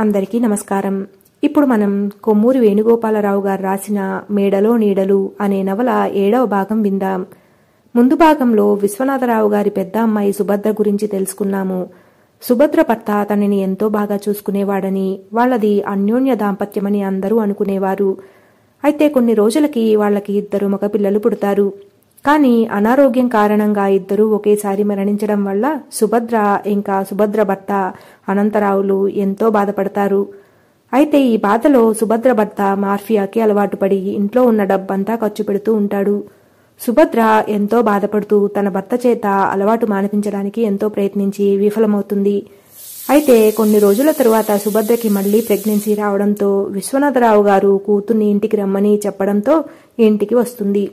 అందరికీ నమస్కారం ఇప్పుడు మనం కొమ్మూరి వేణుగోపాలరావు గారు రాసిన మేడలో నీడలు అనే నవల ఏడవ భాగం విందాం ముందు భాగంలో విశ్వనాథరావు గారి పెద్ద అమ్మాయి సుభద్ర గురించి తెలుసుకున్నాము సుభద్ర భర్త తనని ఎంతో బాగా చూసుకునేవాడని వాళ్ళది అన్యోన్య దాంపత్యమని అందరూ అనుకునేవారు అయితే కొన్ని రోజులకి వాళ్ళకి ఇద్దరు మగపిల్లలు పుడతారు కానీ అనారోగ్యం కారణంగా ఇద్దరూ ఒకేసారి మరణించడం వల్ల సుభద్ర ఇంకా సుభద్ర భర్త అనంతరావులు ఎంతో బాధపడతారు అయితే ఈ బాధలో సుభద్ర భర్త మార్ఫియాకి అలవాటు పడి ఇంట్లో ఉన్న డబ్బంతా ఖర్చు పెడుతూ ఉంటాడు సుభద్ర ఎంతో బాధపడుతూ తన భర్త చేత అలవాటు మానిపించడానికి ఎంతో ప్రయత్నించి విఫలమవుతుంది అయితే కొన్ని రోజుల తరువాత సుభద్రకి మళ్లీ ప్రెగ్నెన్సీ రావడంతో విశ్వనాథరావు గారు కూతుర్ని ఇంటికి రమ్మని చెప్పడంతో ఇంటికి వస్తుంది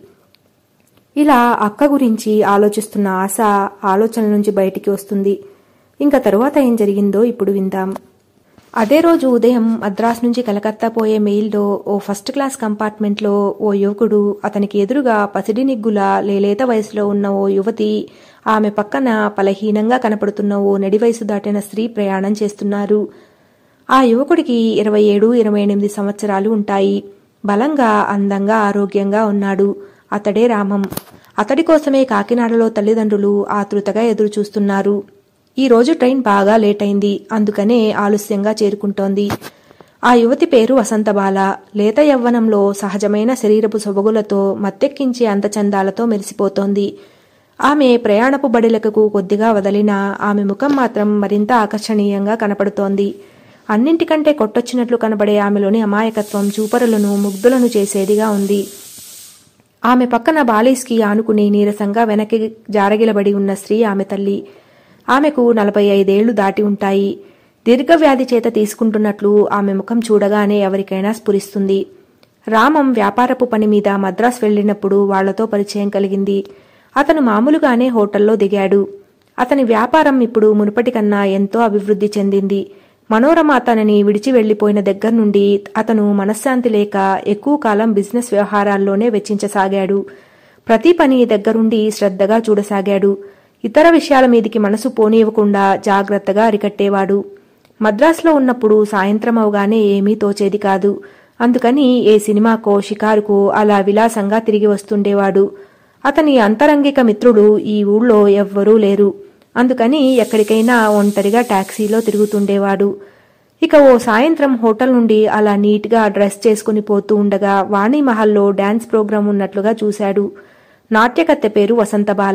ఇలా అక్క గురించి ఆలోచిస్తున్న ఆశ ఆలోచనల నుంచి బయటికి వస్తుంది ఇంకా తరువాత ఏం జరిగిందో ఇప్పుడు విందాం అదే రోజు ఉదయం మద్రాస్ నుంచి కలకత్తా పోయే మెయిల్లో ఓ ఫస్ట్ క్లాస్ కంపార్ట్మెంట్లో ఓ యువకుడు అతనికి ఎదురుగా పసిడి నిగ్గుల లేలేత వయసులో ఉన్న ఓ యువతి ఆమె పక్కన బలహీనంగా కనపడుతున్న ఓ నడి వయసు దాటిన స్త్రీ ప్రయాణం చేస్తున్నారు ఆ యువకుడికి ఇరవై ఏడు ఇరవై ఎనిమిది సంవత్సరాలు ఉంటాయి బలంగా అందంగా ఆరోగ్యంగా ఉన్నాడు అతడే రామం అతడి కోసమే కాకినాడలో తల్లిదండ్రులు ఆతృతగా ఎదురు చూస్తున్నారు ఈ రోజు ట్రైన్ బాగా లేట్ అయింది అందుకనే ఆలస్యంగా చేరుకుంటోంది ఆ యువతి పేరు వసంతబాల లేత యవ్వనంలో సహజమైన శరీరపు సొబగులతో మత్తెక్కించే అందచందాలతో మెరిసిపోతోంది ఆమె ప్రయాణపు బడిలకు కొద్దిగా వదిలినా ఆమె ముఖం మాత్రం మరింత ఆకర్షణీయంగా కనపడుతోంది అన్నింటికంటే కొట్టొచ్చినట్లు కనబడే ఆమెలోని అమాయకత్వం చూపరులను ముగ్ధులను చేసేదిగా ఉంది ఆమె పక్కన బాలీస్కి ఆనుకుని నీరసంగా వెనక్కి జారగిలబడి ఉన్న స్త్రీ ఆమె తల్లి ఆమెకు నలభై ఐదేళ్లు దాటి ఉంటాయి దీర్ఘవ్యాధి చేత తీసుకుంటున్నట్లు ఆమె ముఖం చూడగానే ఎవరికైనా స్ఫురిస్తుంది రామం వ్యాపారపు పని మీద మద్రాస్ వెళ్లినప్పుడు వాళ్లతో పరిచయం కలిగింది అతను మామూలుగానే హోటల్లో దిగాడు అతని వ్యాపారం ఇప్పుడు మునుపటి కన్నా ఎంతో అభివృద్ధి చెందింది మనోరమ అతనిని విడిచి వెళ్లిపోయిన దగ్గర నుండి అతను మనశ్శాంతి లేక ఎక్కువ కాలం బిజినెస్ వ్యవహారాల్లోనే వెచ్చించసాగాడు ప్రతి పని దగ్గరుండి శ్రద్ధగా చూడసాగాడు ఇతర విషయాల మీదికి మనసు పోనివ్వకుండా జాగ్రత్తగా అరికట్టేవాడు మద్రాసులో ఉన్నప్పుడు సాయంత్రం అవగానే ఏమీ తోచేది కాదు అందుకని ఏ సినిమాకో షికారుకో అలా విలాసంగా తిరిగి వస్తుండేవాడు అతని అంతరంగిక మిత్రుడు ఈ ఊళ్ళో ఎవ్వరూ లేరు అందుకని ఎక్కడికైనా ఒంటరిగా టాక్సీలో తిరుగుతుండేవాడు ఇక ఓ సాయంత్రం హోటల్ నుండి అలా నీట్గా డ్రెస్ చేసుకుని పోతూ ఉండగా వాణిమహల్లో డాన్స్ ప్రోగ్రాం ఉన్నట్లుగా చూశాడు నాట్యకత్తె పేరు వసంతబాల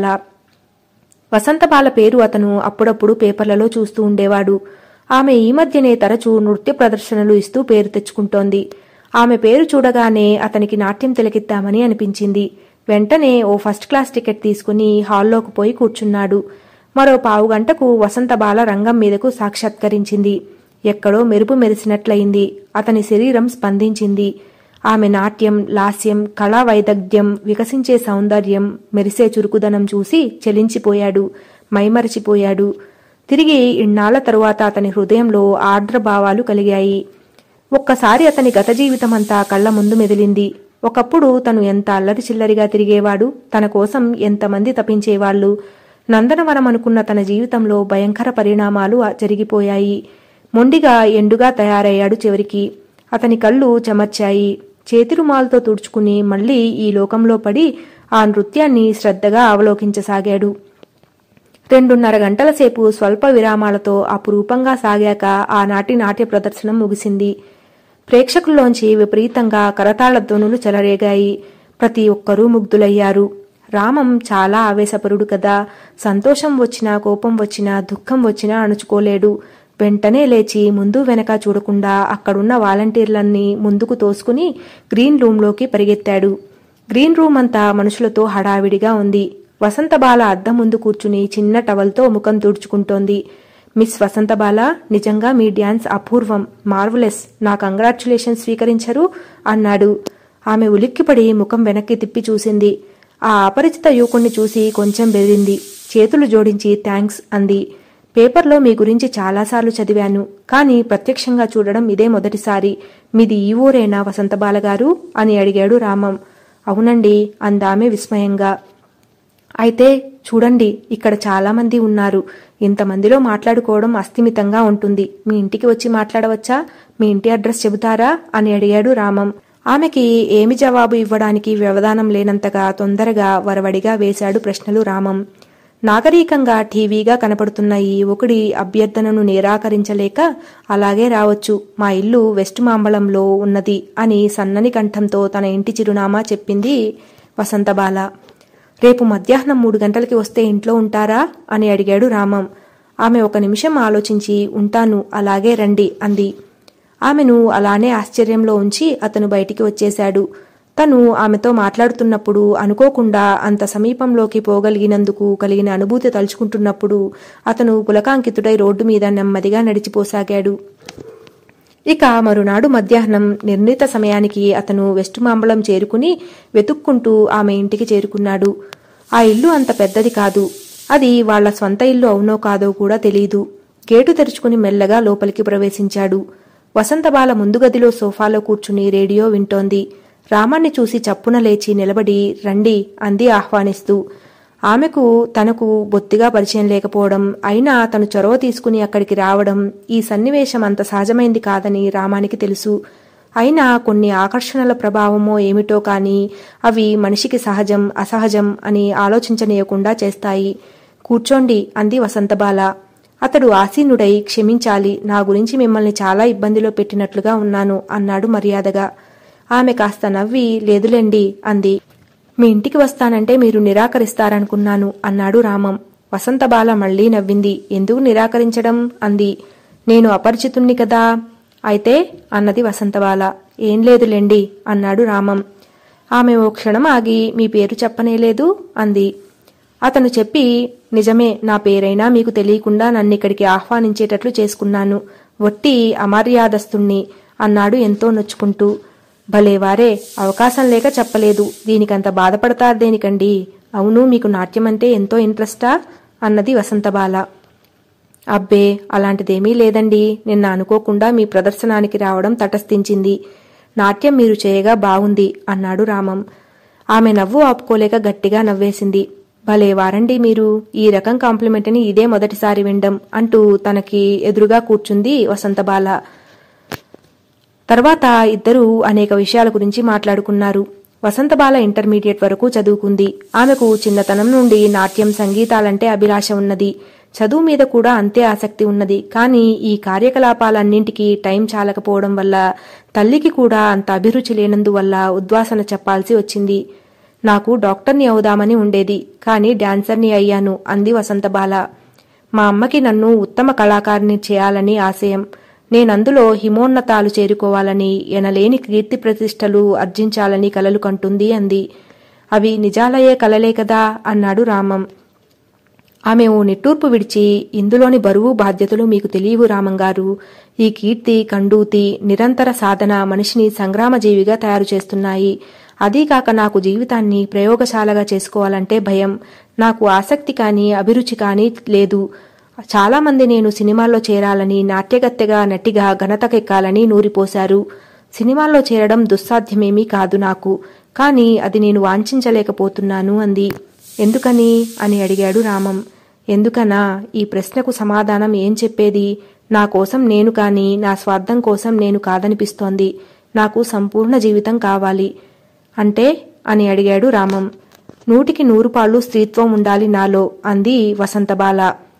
వసంతబాల పేరు అతను అప్పుడప్పుడు పేపర్లలో చూస్తూ ఉండేవాడు ఆమె ఈ మధ్యనే తరచూ నృత్య ప్రదర్శనలు ఇస్తూ పేరు తెచ్చుకుంటోంది ఆమె పేరు చూడగానే అతనికి నాట్యం తిలకిద్దామని అనిపించింది వెంటనే ఓ ఫస్ట్ క్లాస్ టికెట్ తీసుకుని హాల్లోకి పోయి కూర్చున్నాడు మరో పావు గంటకు వసంతబాల రంగం మీదకు సాక్షాత్కరించింది ఎక్కడో మెరుపు మెరిసినట్లయింది అతని శరీరం స్పందించింది ఆమె నాట్యం లాస్యం కళా వైదగ్ధ్యం వికసించే సౌందర్యం మెరిసే చురుకుదనం చూసి చెలించిపోయాడు మైమరచిపోయాడు తిరిగి ఇన్నాళ్ల తరువాత అతని హృదయంలో ఆర్ద్రభావాలు కలిగాయి ఒక్కసారి అతని గత జీవితమంతా కళ్ల ముందు మెదిలింది ఒకప్పుడు తను ఎంత అల్లరి చిల్లరిగా తిరిగేవాడు తన కోసం ఎంతమంది తపించేవాళ్లు నందనవనం అనుకున్న తన జీవితంలో భయంకర పరిణామాలు జరిగిపోయాయి మొండిగా ఎండుగా తయారయ్యాడు చివరికి అతని కళ్ళు చెమర్చాయి చేతిరుమాలతో తుడుచుకుని మళ్లీ ఈ లోకంలో పడి ఆ నృత్యాన్ని శ్రద్ధగా అవలోకించసాగాడు రెండున్నర గంటల సేపు స్వల్ప విరామాలతో అపురూపంగా సాగాక ఆనాటి నాట్య ప్రదర్శనం ముగిసింది ప్రేక్షకుల్లోంచి విపరీతంగా కరతాళ ధ్వనులు చెలరేగాయి ప్రతి ఒక్కరూ ముగ్ధులయ్యారు రామం చాలా ఆవేశపరుడు కదా సంతోషం వచ్చినా కోపం వచ్చినా దుఃఖం వచ్చినా అణుచుకోలేడు వెంటనే లేచి ముందు వెనక చూడకుండా అక్కడున్న వాలంటీర్లన్నీ ముందుకు తోసుకుని గ్రీన్ రూంలోకి పరిగెత్తాడు గ్రీన్ రూమ్ అంతా మనుషులతో హడావిడిగా ఉంది వసంతబాల అద్దం ముందు కూర్చుని చిన్న టవల్తో ముఖం తుడుచుకుంటోంది మిస్ వసంతబాల నిజంగా మీ డ్యాన్స్ అపూర్వం మార్వలెస్ నా కంగ్రాచ్యులేషన్ స్వీకరించరు అన్నాడు ఆమె ఉలిక్కిపడి ముఖం వెనక్కి తిప్పి చూసింది ఆ అపరిచిత యువకుణ్ణి చూసి కొంచెం బెదిరింది చేతులు జోడించి థ్యాంక్స్ అంది పేపర్లో మీ గురించి చాలాసార్లు చదివాను కానీ ప్రత్యక్షంగా చూడడం ఇదే మొదటిసారి మీది ఈ ఊరేనా వసంతబాల గారు అని అడిగాడు రామం అవునండి అందామె విస్మయంగా అయితే చూడండి ఇక్కడ చాలా మంది ఉన్నారు ఇంతమందిలో మాట్లాడుకోవడం అస్థిమితంగా ఉంటుంది మీ ఇంటికి వచ్చి మాట్లాడవచ్చా మీ ఇంటి అడ్రస్ చెబుతారా అని అడిగాడు రామం ఆమెకి ఏమి జవాబు ఇవ్వడానికి వ్యవధానం లేనంతగా తొందరగా వరవడిగా వేశాడు ప్రశ్నలు రామం నాగరీకంగా టీవీగా కనపడుతున్న ఈ యువకుడి అభ్యర్థనను నిరాకరించలేక అలాగే రావచ్చు మా ఇల్లు వెస్ట్ మాంబళంలో ఉన్నది అని సన్నని కంఠంతో తన ఇంటి చిరునామా చెప్పింది వసంతబాల రేపు మధ్యాహ్నం మూడు గంటలకి వస్తే ఇంట్లో ఉంటారా అని అడిగాడు రామం ఆమె ఒక నిమిషం ఆలోచించి ఉంటాను అలాగే రండి అంది ఆమెను అలానే ఆశ్చర్యంలో ఉంచి అతను బయటికి వచ్చేశాడు తను ఆమెతో మాట్లాడుతున్నప్పుడు అనుకోకుండా అంత సమీపంలోకి పోగలిగినందుకు కలిగిన అనుభూతి తలుచుకుంటున్నప్పుడు అతను పులకాంకితుడై రోడ్డు మీద నెమ్మదిగా నడిచిపోసాగాడు ఇక మరునాడు మధ్యాహ్నం నిర్ణీత సమయానికి అతను వెస్ట్ మాంబళం చేరుకుని వెతుక్కుంటూ ఆమె ఇంటికి చేరుకున్నాడు ఆ ఇల్లు అంత పెద్దది కాదు అది వాళ్ల స్వంత ఇల్లు అవునో కాదో కూడా తెలీదు గేటు తెరుచుకుని మెల్లగా లోపలికి ప్రవేశించాడు వసంతబాల ముందు గదిలో సోఫాలో కూర్చుని రేడియో వింటోంది రామాన్ని చూసి చప్పున లేచి నిలబడి రండి అంది ఆహ్వానిస్తూ ఆమెకు తనకు బొత్తిగా పరిచయం లేకపోవడం అయినా తను చొరవ తీసుకుని అక్కడికి రావడం ఈ సన్నివేశం అంత సహజమైంది కాదని రామానికి తెలుసు అయినా కొన్ని ఆకర్షణల ప్రభావమో ఏమిటో కాని అవి మనిషికి సహజం అసహజం అని ఆలోచించనీయకుండా చేస్తాయి కూర్చోండి అంది వసంతబాల అతడు ఆసీనుడై క్షమించాలి నా గురించి మిమ్మల్ని చాలా ఇబ్బందిలో పెట్టినట్లుగా ఉన్నాను అన్నాడు మర్యాదగా ఆమె కాస్త నవ్వి లేదులేండి అంది మీ ఇంటికి వస్తానంటే మీరు నిరాకరిస్తారనుకున్నాను అన్నాడు రామం వసంతబాల మళ్లీ నవ్వింది ఎందుకు నిరాకరించడం అంది నేను అపరిచితుణ్ణి కదా అయితే అన్నది వసంతబాల ఏం లేదులేండి అన్నాడు రామం ఆమె ఓ క్షణం ఆగి మీ పేరు చెప్పనేలేదు అంది అతను చెప్పి నిజమే నా పేరైనా మీకు తెలియకుండా నన్నిక్కడికి ఆహ్వానించేటట్లు చేసుకున్నాను వట్టి అమర్యాదస్తుణ్ణి అన్నాడు ఎంతో నొచ్చుకుంటూ భలేవారే అవకాశం లేక చెప్పలేదు దీనికంత బాధపడతారు దేనికండి అవును మీకు నాట్యమంటే ఎంతో ఇంట్రెస్టా అన్నది వసంతబాల అబ్బే అలాంటిదేమీ లేదండి నిన్న అనుకోకుండా మీ ప్రదర్శనానికి రావడం తటస్థించింది నాట్యం మీరు చేయగా బాగుంది అన్నాడు రామం ఆమె నవ్వు ఆపుకోలేక గట్టిగా నవ్వేసింది భలే వారండి మీరు ఈ రకం కాంప్లిమెంట్ని ఇదే మొదటిసారి వినడం అంటూ తనకి ఎదురుగా కూర్చుంది వసంతబాల తర్వాత ఇద్దరూ అనేక విషయాల గురించి మాట్లాడుకున్నారు వసంతబాల ఇంటర్మీడియట్ వరకు చదువుకుంది ఆమెకు చిన్నతనం నుండి నాట్యం సంగీతాలంటే అభిలాష ఉన్నది చదువు మీద కూడా అంతే ఆసక్తి ఉన్నది కానీ ఈ కార్యకలాపాలన్నింటికీ టైం చాలకపోవడం వల్ల తల్లికి కూడా అంత అభిరుచి లేనందువల్ల ఉద్వాసన చెప్పాల్సి వచ్చింది నాకు డాక్టర్ని అవుదామని ఉండేది కానీ డాన్సర్ని అయ్యాను అంది వసంతబాల మా అమ్మకి నన్ను ఉత్తమ కళాకారిని చేయాలని ఆశయం నేనందులో హిమోన్నతాలు చేరుకోవాలని ఎనలేని కీర్తి ప్రతిష్టలు అర్జించాలని కలలు కంటుంది అంది అవి నిజాలయ్యే కలలే కదా అన్నాడు రామం ఆమె ఓ నిట్టూర్పు విడిచి ఇందులోని బరువు బాధ్యతలు మీకు తెలియవు రామంగారు ఈ కీర్తి కండూతి నిరంతర సాధన మనిషిని సంగ్రామజీవిగా తయారు చేస్తున్నాయి అదీకాక నాకు జీవితాన్ని ప్రయోగశాలగా చేసుకోవాలంటే భయం నాకు ఆసక్తి కానీ అభిరుచి కానీ లేదు చాలామంది నేను సినిమాల్లో చేరాలని నాట్యగత్తెగా నటిగా ఘనతకెక్కాలని నూరిపోశారు సినిమాల్లో చేరడం దుస్సాధ్యమేమీ కాదు నాకు కానీ అది నేను వాంఛించలేకపోతున్నాను అంది ఎందుకని అని అడిగాడు రామం ఎందుకనా ఈ ప్రశ్నకు సమాధానం ఏం చెప్పేది నా కోసం నేను కాని నా స్వార్థం కోసం నేను కాదనిపిస్తోంది నాకు సంపూర్ణ జీవితం కావాలి అంటే అని అడిగాడు రామం నూటికి నూరు పాళ్ళు స్త్రీత్వం ఉండాలి నాలో అంది వసంతబాల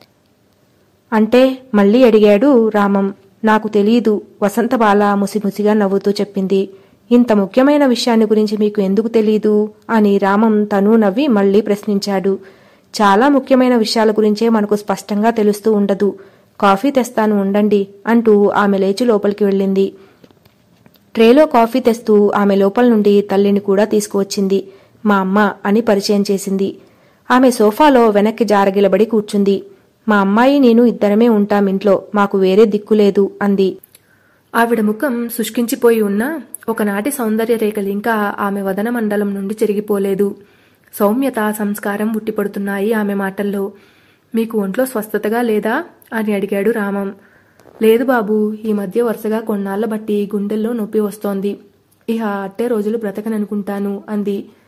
అంటే మళ్ళీ అడిగాడు రామం నాకు తెలీదు వసంతబాల ముసిముసిగా నవ్వుతూ చెప్పింది ఇంత ముఖ్యమైన విషయాన్ని గురించి మీకు ఎందుకు తెలీదు అని రామం తను నవ్వి మళ్ళీ ప్రశ్నించాడు చాలా ముఖ్యమైన విషయాల గురించే మనకు స్పష్టంగా తెలుస్తూ ఉండదు కాఫీ తెస్తాను ఉండండి అంటూ ఆమె లేచి లోపలికి వెళ్ళింది ట్రేలో కాఫీ తెస్తూ ఆమె లోపల నుండి తల్లిని కూడా తీసుకువచ్చింది మా అమ్మ అని పరిచయం చేసింది ఆమె సోఫాలో వెనక్కి జారగిలబడి కూర్చుంది మా అమ్మాయి నేను ఇద్దరమే ఉంటాం ఇంట్లో మాకు వేరే దిక్కులేదు అంది ఆవిడ ముఖం శుష్కించిపోయి ఉన్న ఒకనాటి సౌందర్య రేఖలు ఇంకా ఆమె వదన మండలం నుండి చెరిగిపోలేదు సౌమ్యత సంస్కారం ఉట్టిపడుతున్నాయి ఆమె మాటల్లో మీకు ఒంట్లో స్వస్థతగా లేదా అని అడిగాడు రామం లేదు బాబు ఈ మధ్య వరుసగా కొన్నాళ్ల బట్టి గుండెల్లో నొప్పి వస్తోంది ఇహ అట్టే రోజులు బ్రతకననుకుంటాను అంది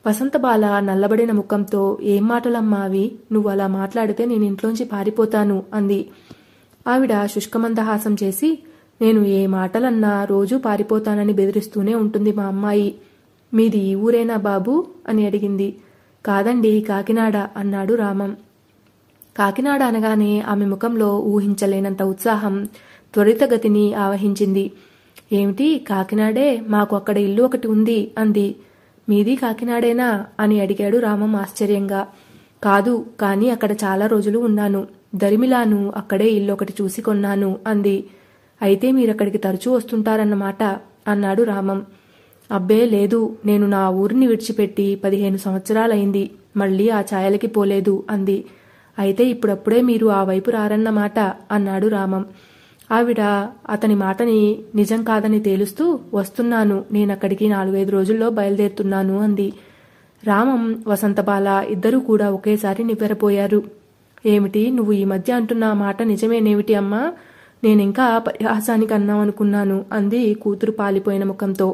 వసంతబాల నల్లబడిన ముఖంతో ఏం మాటలమ్మా అవి నువ్వు అలా మాట్లాడితే నేను ఇంట్లోంచి పారిపోతాను అంది ఆవిడ శుష్కమందహాసం చేసి నేను ఏ మాటలన్నా రోజూ పారిపోతానని బెదిరిస్తూనే ఉంటుంది మా అమ్మాయి మీది ఈ ఊరేనా బాబు అని అడిగింది కాదండి కాకినాడ అన్నాడు రామం కాకినాడ అనగానే ఆమె ముఖంలో ఊహించలేనంత ఉత్సాహం త్వరితగతిని ఆవహించింది ఏమిటి కాకినాడే మాకు అక్కడ ఇల్లు ఒకటి ఉంది అంది మీది కాకినాడేనా అని అడిగాడు రామం ఆశ్చర్యంగా కాదు కానీ అక్కడ చాలా రోజులు ఉన్నాను దరిమిలాను అక్కడే ఇల్లు ఒకటి చూసి కొన్నాను అంది అయితే మీరక్కడికి తరచూ వస్తుంటారన్నమాట అన్నాడు రామం అబ్బే లేదు నేను నా ఊరిని విడిచిపెట్టి పదిహేను సంవత్సరాలైంది మళ్ళీ ఆ ఛాయలకి పోలేదు అంది అయితే ఇప్పుడప్పుడే మీరు ఆ వైపు రారన్నమాట అన్నాడు రామం ఆవిడ అతని మాటని నిజం కాదని తేలుస్తూ వస్తున్నాను నేనక్కడికి నాలుగైదు రోజుల్లో బయలుదేరుతున్నాను అంది రామం వసంతబాల ఇద్దరూ కూడా ఒకేసారి నివ్వెరపోయారు ఏమిటి నువ్వు ఈ మధ్య అంటున్న ఆ మాట నిజమేనేమిటి అమ్మా నేనింకా పరిహాసానికి అన్నామనుకున్నాను అంది కూతురు పాలిపోయిన ముఖంతో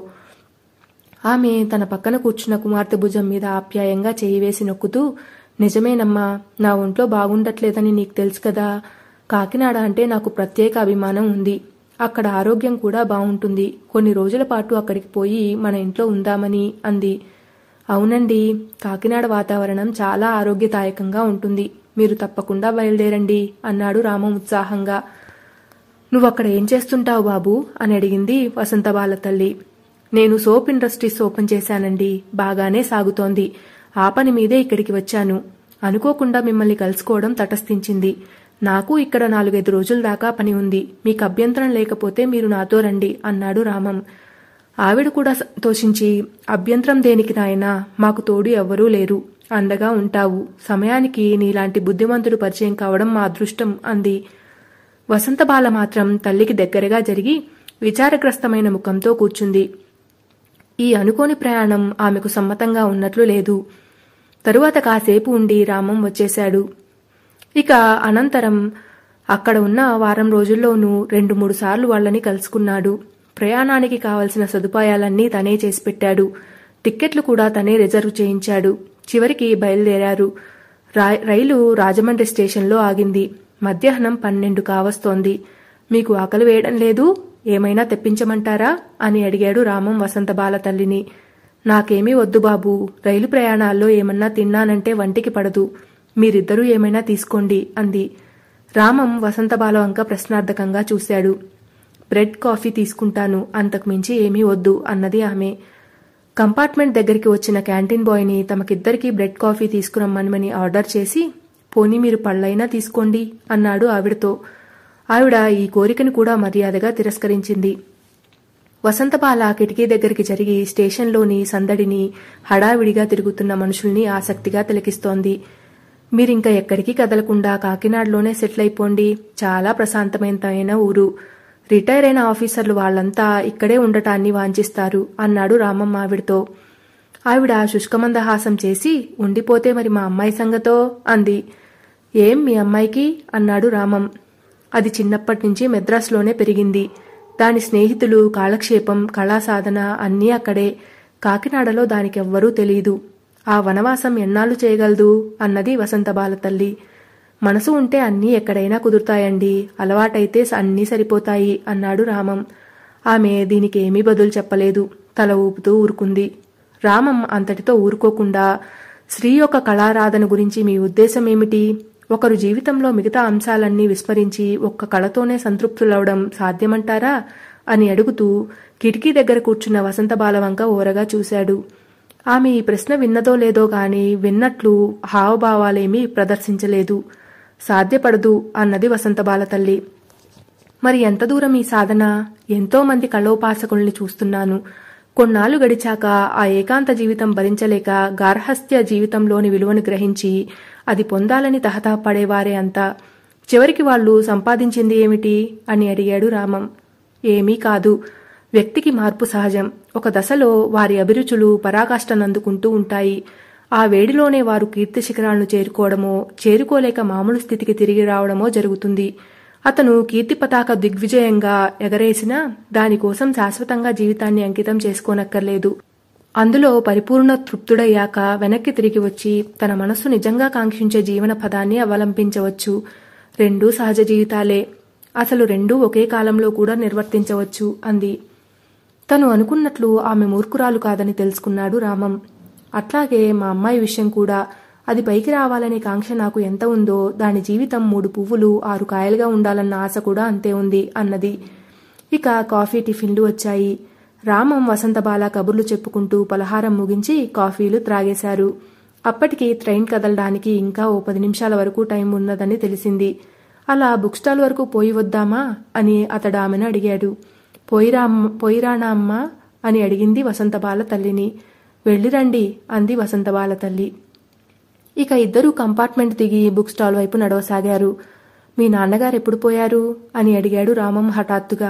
ఆమె తన పక్కన కూర్చున్న కుమార్తె భుజం మీద ఆప్యాయంగా చేయి వేసి నొక్కుతూ నిజమేనమ్మా నా ఒంట్లో బాగుండట్లేదని నీకు తెలుసు కదా కాకినాడ అంటే నాకు ప్రత్యేక అభిమానం ఉంది అక్కడ ఆరోగ్యం కూడా బాగుంటుంది కొన్ని రోజుల పాటు అక్కడికి పోయి మన ఇంట్లో ఉందామని అంది అవునండి కాకినాడ వాతావరణం చాలా ఆరోగ్యదాయకంగా ఉంటుంది మీరు తప్పకుండా బయలుదేరండి అన్నాడు రామం ఉత్సాహంగా నువ్వక్కడ ఏం చేస్తుంటావు బాబు అని అడిగింది వసంతబాల తల్లి నేను సోప్ ఇండస్ట్రీస్ ఓపెన్ చేశానండి బాగానే సాగుతోంది ఆ పని మీదే ఇక్కడికి వచ్చాను అనుకోకుండా మిమ్మల్ని కలుసుకోవడం తటస్థించింది నాకు ఇక్కడ నాలుగైదు రోజుల దాకా పని ఉంది మీకు అభ్యంతరం లేకపోతే మీరు నాతో రండి అన్నాడు రామం ఆవిడ కూడా సంతోషించి అభ్యంతరం దేనికి నాయనా మాకు తోడు ఎవ్వరూ లేరు అండగా ఉంటావు సమయానికి నీలాంటి బుద్ధిమంతుడు పరిచయం కావడం మా అదృష్టం అంది వసంతబాల మాత్రం తల్లికి దగ్గరగా జరిగి విచారగ్రస్తమైన ముఖంతో కూర్చుంది ఈ అనుకోని ప్రయాణం ఆమెకు సమ్మతంగా ఉన్నట్లు లేదు తరువాత కాసేపు ఉండి రామం వచ్చేశాడు ఇక అనంతరం అక్కడ ఉన్న వారం రోజుల్లోనూ రెండు మూడు సార్లు వాళ్ళని కలుసుకున్నాడు ప్రయాణానికి కావలసిన సదుపాయాలన్నీ తనే చేసి పెట్టాడు టిక్కెట్లు కూడా తనే రిజర్వ్ చేయించాడు చివరికి బయలుదేరారు రైలు రాజమండ్రి స్టేషన్లో ఆగింది మధ్యాహ్నం పన్నెండు కావస్తోంది మీకు ఆకలి వేయడం లేదు ఏమైనా తెప్పించమంటారా అని అడిగాడు రామం వసంతబాల తల్లిని నాకేమీ వద్దు బాబు రైలు ప్రయాణాల్లో ఏమన్నా తిన్నానంటే వంటికి పడదు మీరిద్దరూ ఏమైనా తీసుకోండి అంది రామం వసంతబాల వంక ప్రశ్నార్థకంగా చూశాడు బ్రెడ్ కాఫీ తీసుకుంటాను అంతకు మించి ఏమీ వద్దు అన్నది ఆమె కంపార్ట్మెంట్ దగ్గరికి వచ్చిన క్యాంటీన్ బాయ్ని తమకిద్దరికీ బ్రెడ్ కాఫీ తీసుకురమ్మనమని ఆర్డర్ చేసి పోనీ మీరు పళ్ళైనా తీసుకోండి అన్నాడు ఆవిడతో ఆవిడ ఈ కోరికను కూడా మర్యాదగా తిరస్కరించింది వసంతబాల కిటికీ దగ్గరికి జరిగి స్టేషన్లోని సందడిని హడావిడిగా తిరుగుతున్న మనుషుల్ని ఆసక్తిగా తిలకిస్తోంది మీరింక ఎక్కడికి కదలకుండా కాకినాడలోనే సెటిల్ అయిపోండి చాలా ప్రశాంతమైన ఊరు రిటైర్ అయిన ఆఫీసర్లు వాళ్ళంతా ఇక్కడే ఉండటాన్ని వాంఛిస్తారు అన్నాడు రామమ్మ ఆవిడతో ఆవిడ శుష్కమందహాసం చేసి ఉండిపోతే మరి మా అమ్మాయి సంగతో అంది ఏం మీ అమ్మాయికి అన్నాడు రామం అది చిన్నప్పటి నుంచి మెద్రాసులోనే పెరిగింది దాని స్నేహితులు కాలక్షేపం కళాసాధన అన్నీ అక్కడే కాకినాడలో దానికెవ్వరూ తెలియదు ఆ వనవాసం ఎన్నాళ్ళు చేయగలదు అన్నది వసంతబాల తల్లి మనసు ఉంటే అన్నీ ఎక్కడైనా కుదురుతాయండి అలవాటైతే అన్నీ సరిపోతాయి అన్నాడు రామం ఆమె దీనికి ఏమీ బదులు చెప్పలేదు తల ఊపుతూ ఊరుకుంది రామం అంతటితో ఊరుకోకుండా స్త్రీ యొక్క కళారాధన గురించి మీ ఉద్దేశం ఏమిటి ఒకరు జీవితంలో మిగతా అంశాలన్నీ విస్మరించి ఒక్క కళతోనే సంతృప్తులవడం సాధ్యమంటారా అని అడుగుతూ కిటికీ దగ్గర కూర్చున్న వసంతబాల వంక ఓరగా చూశాడు ఆమె ఈ ప్రశ్న విన్నదో లేదో గాని విన్నట్లు హావభావాలేమీ ప్రదర్శించలేదు సాధ్యపడదు అన్నది వసంతబాల తల్లి మరి ఎంత దూరం ఈ సాధన ఎంతో మంది కళోపాసకుల్ని చూస్తున్నాను కొన్నాళ్లు గడిచాక ఆ ఏకాంత జీవితం భరించలేక గార్హస్థ్య జీవితంలోని విలువను గ్రహించి అది పొందాలని తహతహపడేవారే అంతా చివరికి వాళ్ళు సంపాదించింది ఏమిటి అని అడిగాడు రామం ఏమీ కాదు వ్యక్తికి మార్పు సహజం ఒక దశలో వారి అభిరుచులు పరాకాష్ఠనందుకుంటూ ఉంటాయి ఆ వేడిలోనే వారు కీర్తి శిఖరాలను చేరుకోవడమో చేరుకోలేక మామూలు స్థితికి తిరిగి రావడమో జరుగుతుంది అతను కీర్తి పతాక దిగ్విజయంగా ఎగరేసినా దానికోసం శాశ్వతంగా జీవితాన్ని అంకితం చేసుకోనక్కర్లేదు అందులో పరిపూర్ణ తృప్తుడయ్యాక వెనక్కి తిరిగి వచ్చి తన మనస్సు నిజంగా కాంక్షించే జీవన పదాన్ని అవలంబించవచ్చు రెండూ సహజ జీవితాలే అసలు రెండూ ఒకే కాలంలో కూడా నిర్వర్తించవచ్చు అంది తను అనుకున్నట్లు ఆమె మూర్ఖురాలు కాదని తెలుసుకున్నాడు రామం అట్లాగే మా అమ్మాయి విషయం కూడా అది పైకి రావాలనే కాంక్ష నాకు ఎంత ఉందో దాని జీవితం మూడు పువ్వులు ఆరు కాయలుగా ఉండాలన్న ఆశ కూడా అంతే ఉంది అన్నది ఇక కాఫీ టిఫిన్లు వచ్చాయి రామం వసంతబాల కబుర్లు చెప్పుకుంటూ పలహారం ముగించి కాఫీలు త్రాగేశారు అప్పటికి ట్రైన్ కదలడానికి ఇంకా ఓ పది నిమిషాల వరకు టైం ఉన్నదని తెలిసింది అలా బుక్ స్టాల్ వరకు పోయి వద్దామా అని అతడు ఆమెను అడిగాడు పోయిరా పోయిరానా అమ్మా అని అడిగింది వసంతబాల తల్లిని వెళ్ళిరండి అంది వసంతబాల తల్లి ఇక ఇద్దరూ కంపార్ట్మెంట్ దిగి బుక్ స్టాల్ వైపు నడవసాగారు మీ నాన్నగారు ఎప్పుడు పోయారు అని అడిగాడు రామం హఠాత్తుగా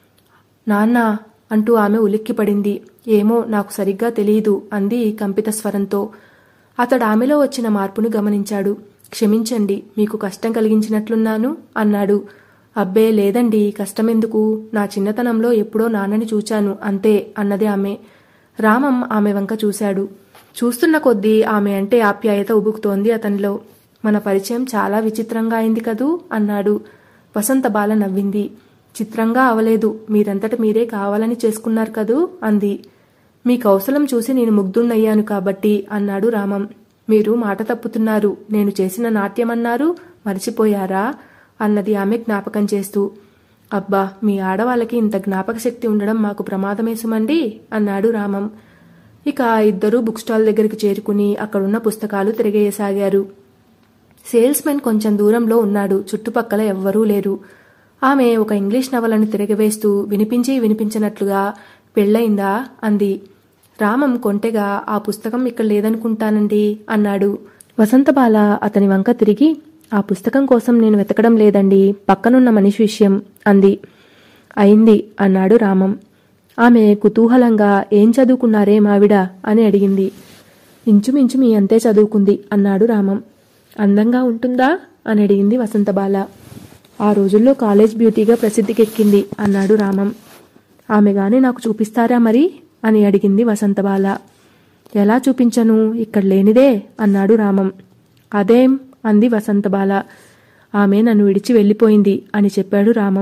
నాన్న అంటూ ఆమె ఉలిక్కిపడింది ఏమో నాకు సరిగ్గా తెలియదు అంది కంపిత స్వరంతో అతడు ఆమెలో వచ్చిన మార్పును గమనించాడు క్షమించండి మీకు కష్టం కలిగించినట్లున్నాను అన్నాడు అబ్బే లేదండి కష్టమెందుకు నా చిన్నతనంలో ఎప్పుడో నాన్నని చూచాను అంతే అన్నది ఆమె రామం ఆమె వంక చూశాడు చూస్తున్న కొద్దీ ఆమె అంటే ఆప్యాయత ఉబుకుతోంది అతనిలో మన పరిచయం చాలా విచిత్రంగా అయింది కదూ అన్నాడు వసంత బాల నవ్వింది చిత్రంగా అవలేదు మీరంతట మీరే కావాలని చేసుకున్నారు కదూ అంది మీ కౌశలం చూసి నేను ముగ్ధుణ్ణయ్యాను కాబట్టి అన్నాడు రామం మీరు మాట తప్పుతున్నారు నేను చేసిన నాట్యమన్నారు మర్చిపోయారా అన్నది ఆమె జ్ఞాపకం చేస్తూ అబ్బా మీ ఆడవాళ్ళకి ఇంత జ్ఞాపక శక్తి ఉండడం మాకు ప్రమాదమేసుమండి అన్నాడు రామం ఇక ఇద్దరూ బుక్ స్టాల్ దగ్గరికి చేరుకుని అక్కడున్న పుస్తకాలు తిరిగేయసాగారు సేల్స్మెన్ కొంచెం దూరంలో ఉన్నాడు చుట్టుపక్కల ఎవ్వరూ లేరు ఆమె ఒక ఇంగ్లీష్ నవలను తిరగవేస్తూ వినిపించి వినిపించినట్లుగా పెళ్ళయిందా అంది రామం కొంటెగా ఆ పుస్తకం ఇక్కడ లేదనుకుంటానండి అన్నాడు వసంతబాల అతని వంక తిరిగి ఆ పుస్తకం కోసం నేను వెతకడం లేదండి పక్కనున్న మనిషి విషయం అంది అయింది అన్నాడు రామం ఆమె కుతూహలంగా ఏం చదువుకున్నారే మావిడ అని అడిగింది ఇంచుమించు మీ అంతే చదువుకుంది అన్నాడు రామం అందంగా ఉంటుందా అని అడిగింది వసంతబాల ఆ రోజుల్లో కాలేజ్ బ్యూటీగా ప్రసిద్ధికెక్కింది అన్నాడు రామం ఆమె గాని నాకు చూపిస్తారా మరి అని అడిగింది వసంతబాల ఎలా చూపించను ఇక్కడ లేనిదే అన్నాడు రామం అదేం అంది వసంతబాల ఆమె నన్ను విడిచి వెళ్ళిపోయింది అని చెప్పాడు రామం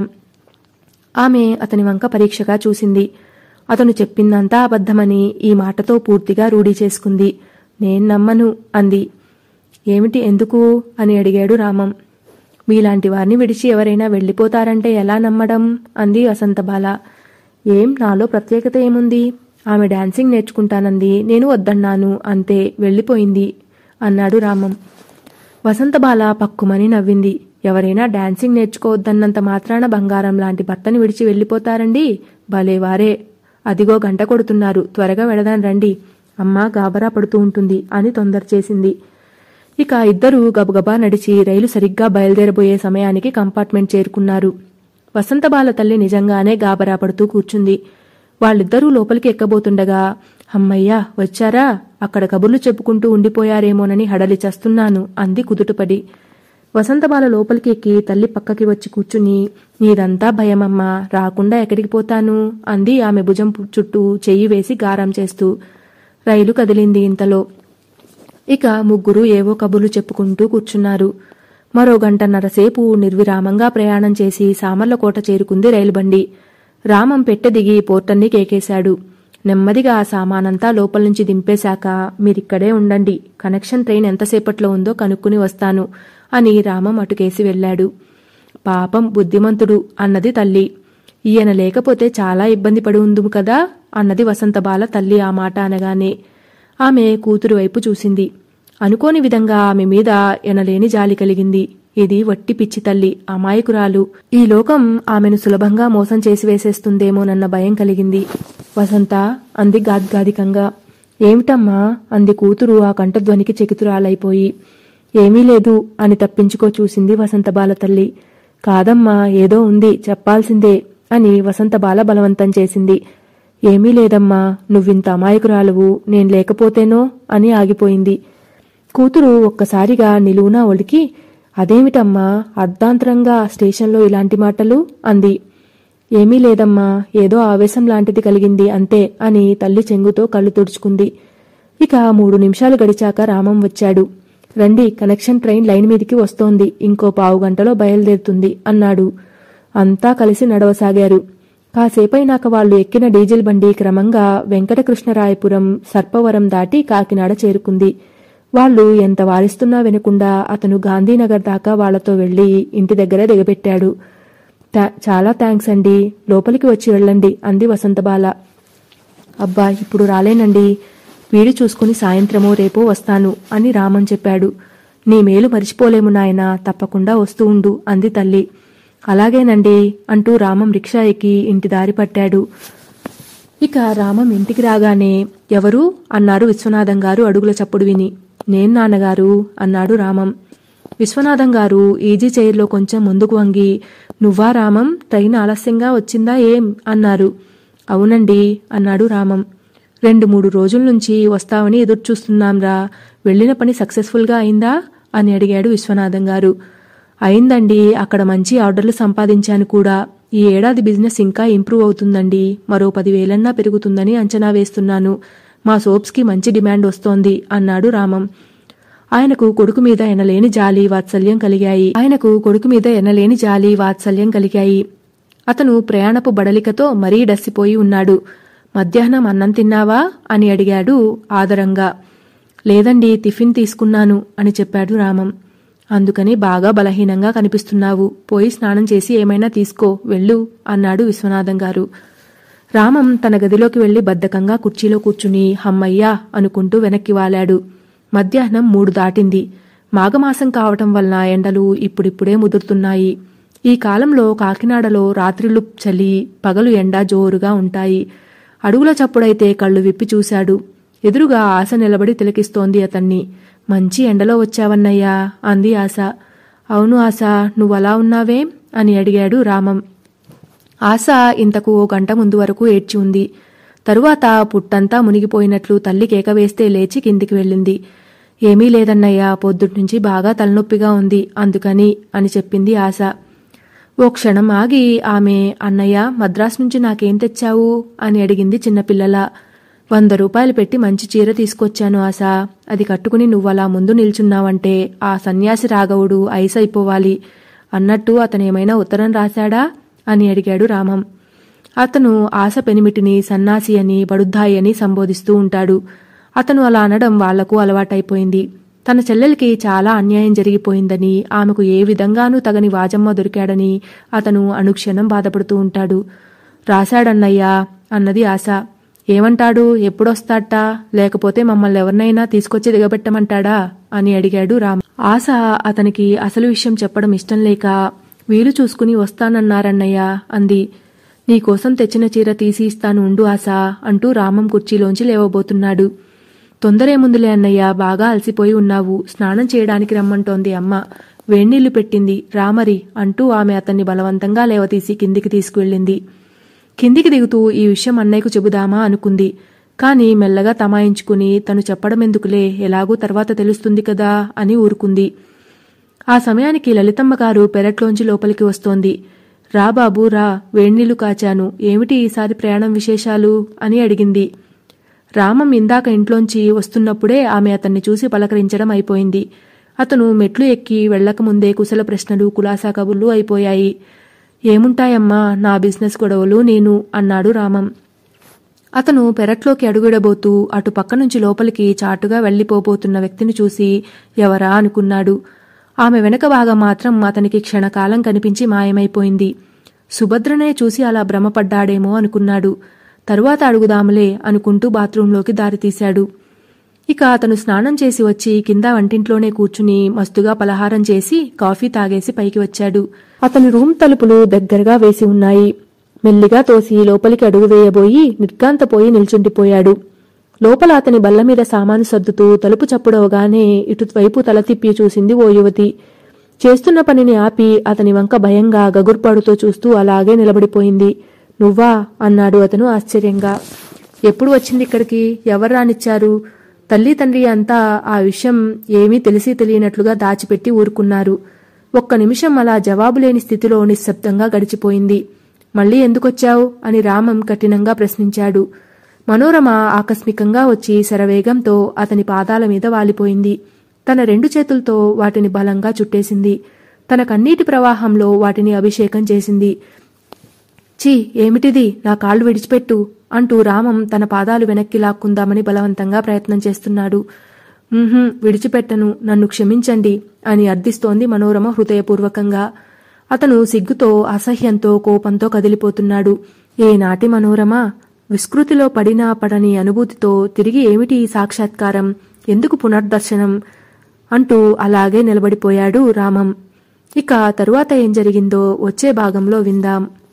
ఆమె అతని వంక పరీక్షగా చూసింది అతను చెప్పిందంతా అబద్ధమని ఈ మాటతో పూర్తిగా రూఢీ చేసుకుంది నేను నమ్మను అంది ఏమిటి ఎందుకు అని అడిగాడు రామం మీలాంటి వారిని విడిచి ఎవరైనా వెళ్ళిపోతారంటే ఎలా నమ్మడం అంది వసంతబాల ఏం నాలో ప్రత్యేకత ఏముంది ఆమె డాన్సింగ్ నేర్చుకుంటానంది నేను వద్దన్నాను అంతే వెళ్ళిపోయింది అన్నాడు రామం వసంతబాల పక్కుమని నవ్వింది ఎవరైనా డాన్సింగ్ నేర్చుకోవద్దన్నంత మాత్రాన బంగారం లాంటి భర్తని విడిచి వెళ్ళిపోతారండి భలేవారే అదిగో గంట కొడుతున్నారు త్వరగా వెళదాం రండి అమ్మ గాబరా పడుతూ ఉంటుంది అని తొందర చేసింది ఇక ఇద్దరూ గబగబా నడిచి రైలు సరిగ్గా బయలుదేరబోయే సమయానికి కంపార్ట్మెంట్ చేరుకున్నారు వసంతబాల తల్లి నిజంగానే గాబరా పడుతూ కూర్చుంది వాళ్ళిద్దరూ లోపలికి ఎక్కబోతుండగా అమ్మయ్యా వచ్చారా అక్కడ కబుర్లు చెప్పుకుంటూ ఉండిపోయారేమోనని హడలి చస్తున్నాను అంది కుదుటపడి వసంతబాల లోపలికి ఎక్కి తల్లి పక్కకి వచ్చి కూర్చుని నీదంతా భయమమ్మా రాకుండా ఎక్కడికి పోతాను అంది ఆమె భుజం చుట్టూ చెయ్యి వేసి గారం చేస్తూ రైలు కదిలింది ఇంతలో ఇక ముగ్గురు ఏవో కబుర్లు చెప్పుకుంటూ కూర్చున్నారు మరో గంటన్నర సేపు నిర్విరామంగా ప్రయాణం చేసి సామర్లకోట చేరుకుంది రైలు బండి రామం పెట్టె దిగి పోర్టన్ని కేకేశాడు నెమ్మదిగా ఆ సామానంతా లోపల నుంచి దింపేశాక మీరిక్కడే ఉండండి కనెక్షన్ ట్రైన్ ఎంతసేపట్లో ఉందో కనుక్కుని వస్తాను అని రామం అటుకేసి వెళ్ళాడు పాపం బుద్ధిమంతుడు అన్నది తల్లి ఈయన లేకపోతే చాలా ఇబ్బంది పడి ఉందుము కదా అన్నది వసంతబాల తల్లి ఆ మాట అనగానే ఆమె కూతురు వైపు చూసింది అనుకోని విధంగా ఆమె మీద ఎనలేని జాలి కలిగింది ఇది వట్టి పిచ్చి తల్లి అమాయకురాలు ఈ లోకం ఆమెను సులభంగా మోసం చేసి వేసేస్తుందేమోనన్న భయం కలిగింది వసంత అంది గాద్గాదికంగా ఏమిటమ్మా అంది కూతురు ఆ కంఠధ్వనికి చకితురాలైపోయి ఏమీ లేదు అని తప్పించుకో చూసింది వసంతబాల తల్లి కాదమ్మా ఏదో ఉంది చెప్పాల్సిందే అని వసంతబాల బలవంతం చేసింది ఏమీ లేదమ్మా నువ్వింత అమాయకురాలువు నేను లేకపోతేనో అని ఆగిపోయింది కూతురు ఒక్కసారిగా నిలువునా ఒలికి అదేమిటమ్మా అర్ధాంతరంగా స్టేషన్లో ఇలాంటి మాటలు అంది ఏమీ లేదమ్మా ఏదో ఆవేశం లాంటిది కలిగింది అంతే అని తల్లి చెంగుతో కళ్ళు తుడుచుకుంది ఇక మూడు నిమిషాలు గడిచాక రామం వచ్చాడు రండి కనెక్షన్ ట్రైన్ లైన్ మీదికి వస్తోంది ఇంకో పావు గంటలో బయలుదేరుతుంది అన్నాడు అంతా కలిసి నడవసాగారు కాసేపైనాక వాళ్ళు ఎక్కిన డీజిల్ బండి క్రమంగా వెంకటకృష్ణరాయపురం సర్పవరం దాటి కాకినాడ చేరుకుంది వాళ్ళు ఎంత వారిస్తున్నా వినకుండా అతను గాంధీనగర్ దాకా వాళ్లతో వెళ్లి ఇంటి దగ్గర దిగబెట్టాడు "థా- చాలా థ్యాంక్స్ అండి లోపలికి వచ్చి వెళ్ళండి అంది వసంతబాల అబ్బా ఇప్పుడు రాలేనండి వీడి చూసుకుని సాయంత్రమో రేపో వస్తాను అని రామన్ చెప్పాడు నీ మేలు మరిచిపోలేము నాయనా తప్పకుండా వస్తూ ఉండు అంది తల్లి అలాగేనండి అంటూ రామం రిక్షా ఎక్కి ఇంటి దారి పట్టాడు ఇక రామం ఇంటికి రాగానే ఎవరు అన్నారు విశ్వనాథం గారు అడుగుల చప్పుడు విని నేను నాన్నగారు అన్నాడు రామం విశ్వనాథం గారు ఈజీ చైర్లో కొంచెం ముందుకు వంగి నువ్వా రామం ట్రైన్ ఆలస్యంగా వచ్చిందా ఏం అన్నారు అవునండి అన్నాడు రామం రెండు మూడు రోజుల నుంచి వస్తావని ఎదురు చూస్తున్నాంరా వెళ్ళిన పని సక్సెస్ఫుల్గా అయిందా అని అడిగాడు విశ్వనాథం గారు అయిందండి అక్కడ మంచి ఆర్డర్లు సంపాదించాను కూడా ఈ ఏడాది బిజినెస్ ఇంకా ఇంప్రూవ్ అవుతుందండి మరో పదివేలన్నా పెరుగుతుందని అంచనా వేస్తున్నాను మా సోప్స్కి మంచి డిమాండ్ వస్తోంది అన్నాడు రామం ఆయనకు కొడుకు మీద ఎనలేని జాలి వాత్సల్యం కలిగాయి ఆయనకు కొడుకు మీద ఎనలేని జాలి వాత్సల్యం కలిగాయి అతను ప్రయాణపు బడలికతో మరీ డస్సిపోయి ఉన్నాడు మధ్యాహ్నం అన్నం తిన్నావా అని అడిగాడు ఆదరంగా లేదండి టిఫిన్ తీసుకున్నాను అని చెప్పాడు రామం అందుకని బాగా బలహీనంగా కనిపిస్తున్నావు పోయి స్నానం చేసి ఏమైనా తీసుకో వెళ్ళు అన్నాడు విశ్వనాథం గారు రామం తన గదిలోకి వెళ్లి బద్ధకంగా కుర్చీలో కూర్చుని హమ్మయ్యా అనుకుంటూ వెనక్కి వాలాడు మధ్యాహ్నం మూడు దాటింది మాఘమాసం కావటం వలన ఎండలు ఇప్పుడిప్పుడే ముదురుతున్నాయి ఈ కాలంలో కాకినాడలో రాత్రిళ్ళు చలి పగలు ఎండ జోరుగా ఉంటాయి అడుగుల చప్పుడైతే కళ్ళు విప్పి చూశాడు ఎదురుగా ఆశ నిలబడి తిలకిస్తోంది అతన్ని మంచి ఎండలో వచ్చావన్నయ్యా అంది ఆశ అవును ఆశ నువ్వలా ఉన్నావేం అని అడిగాడు రామం ఆశ ఇంతకు ఓ గంట ముందు వరకు ఏడ్చి ఉంది తరువాత పుట్టంతా మునిగిపోయినట్లు తల్లి కేక వేస్తే లేచి కిందికి వెళ్ళింది ఏమీ లేదన్నయ్యా పొద్దుట్నుంచి బాగా తలనొప్పిగా ఉంది అందుకని అని చెప్పింది ఆశ ఓ క్షణం ఆగి ఆమె అన్నయ్య మద్రాసు నుంచి నాకేం తెచ్చావు అని అడిగింది చిన్నపిల్లల వంద రూపాయలు పెట్టి మంచి చీర తీసుకొచ్చాను ఆశ అది కట్టుకుని నువ్వలా ముందు నిల్చున్నావంటే ఆ సన్యాసి రాఘవుడు ఐస్ అయిపోవాలి అన్నట్టు అతనేమైనా ఉత్తరం రాశాడా అని అడిగాడు రామం అతను ఆశ పెనిమిటిని సన్నాసి అని బడుద్దాయి అని సంబోధిస్తూ ఉంటాడు అతను అలా అనడం వాళ్లకు అలవాటైపోయింది తన చెల్లెలికి చాలా అన్యాయం జరిగిపోయిందని ఆమెకు ఏ విధంగానూ తగని వాజమ్మ దొరికాడని అతను అనుక్షణం బాధపడుతూ ఉంటాడు రాశాడన్నయ్యా అన్నది ఆశ ఏమంటాడు ఎప్పుడొస్తాట లేకపోతే మమ్మల్ని ఎవరినైనా తీసుకొచ్చి దిగబెట్టమంటాడా అని అడిగాడు రామ్ ఆశ అతనికి అసలు విషయం చెప్పడం ఇష్టం లేక వీలు చూసుకుని వస్తానన్నారన్నయ్య అంది నీకోసం తెచ్చిన చీర తీసి ఇస్తాను ఉండు ఆశ అంటూ రామం కుర్చీలోంచి లేవబోతున్నాడు తొందరేముందులే అన్నయ్య బాగా అలసిపోయి ఉన్నావు స్నానం చేయడానికి రమ్మంటోంది అమ్మ వేణీళ్లు పెట్టింది రామరి అంటూ ఆమె అతన్ని బలవంతంగా లేవతీసి కిందికి తీసుకువెళ్ళింది కిందికి దిగుతూ ఈ విషయం అన్నయ్యకు చెబుదామా అనుకుంది కాని మెల్లగా తమాయించుకుని తను చెప్పడమెందుకులే ఎలాగూ తర్వాత తెలుస్తుంది కదా అని ఊరుకుంది ఆ సమయానికి లలితమ్మ గారు పెరట్లోంచి లోపలికి వస్తోంది రా బాబూ రా వేణీళ్లు కాచాను ఏమిటి ఈసారి ప్రయాణం విశేషాలు అని అడిగింది రామం ఇందాక ఇంట్లోంచి వస్తున్నప్పుడే ఆమె అతన్ని చూసి పలకరించడం అయిపోయింది అతను మెట్లు ఎక్కి వెళ్ళకముందే కుశల ప్రశ్నలు కులాసా కబుర్లు అయిపోయాయి ఏముంటాయమ్మా నా బిజినెస్ గొడవలు నేను అన్నాడు రామం అతను పెరట్లోకి అడుగుడబోతూ అటు పక్క నుంచి లోపలికి చాటుగా వెళ్లిపోబోతున్న వ్యక్తిని చూసి ఎవరా అనుకున్నాడు ఆమె వెనక భాగం మాత్రం అతనికి క్షణకాలం కనిపించి మాయమైపోయింది సుభద్రనే చూసి అలా భ్రమపడ్డాడేమో అనుకున్నాడు తరువాత అడుగుదాములే అనుకుంటూ బాత్రూంలోకి దారితీశాడు ఇక అతను స్నానం చేసి వచ్చి కింద వంటింట్లోనే కూర్చుని మస్తుగా పలహారం చేసి కాఫీ తాగేసి పైకి వచ్చాడు అతని రూమ్ తలుపులు దగ్గరగా వేసి ఉన్నాయి మెల్లిగా తోసి లోపలికి అడుగు వేయబోయి నిర్గాంతపోయి నిల్చుండిపోయాడు లోపల అతని బల్ల మీద సామాను సర్దుతూ తలుపు చప్పుడవగానే ఇటువైపు తల తిప్పి చూసింది ఓ యువతి చేస్తున్న పనిని ఆపి అతని వంక భయంగా గగుర్పాడుతో చూస్తూ అలాగే నిలబడిపోయింది నువ్వా అన్నాడు అతను ఆశ్చర్యంగా ఎప్పుడు వచ్చింది ఇక్కడికి ఎవరు రానిచ్చారు తల్లి తండ్రి అంతా ఆ విషయం ఏమీ తెలిసి తెలియనట్లుగా దాచిపెట్టి ఊరుకున్నారు ఒక్క నిమిషం అలా జవాబు లేని స్థితిలో నిశ్శబ్దంగా గడిచిపోయింది మళ్ళీ ఎందుకొచ్చావు అని రామం కఠినంగా ప్రశ్నించాడు మనోరమ ఆకస్మికంగా వచ్చి శరవేగంతో అతని పాదాల మీద వాలిపోయింది తన రెండు చేతులతో వాటిని బలంగా చుట్టేసింది తన కన్నీటి ప్రవాహంలో వాటిని అభిషేకం చేసింది ఛీ ఏమిటిది నా కాళ్ళు విడిచిపెట్టు అంటూ రామం తన పాదాలు వెనక్కి లాక్కుందామని బలవంతంగా ప్రయత్నం చేస్తున్నాడు "ఉహుం, విడిచిపెట్టను నన్ను క్షమించండి అని అర్థిస్తోంది మనోరమ హృదయపూర్వకంగా అతను సిగ్గుతో అసహ్యంతో కోపంతో కదిలిపోతున్నాడు ఏనాటి మనోరమ విస్కృతిలో పడినా పడని అనుభూతితో తిరిగి ఏమిటి ఈ సాక్షాత్కారం ఎందుకు పునర్దర్శనం అంటూ అలాగే నిలబడిపోయాడు రామం ఇక తరువాత ఏం జరిగిందో వచ్చే భాగంలో విందాం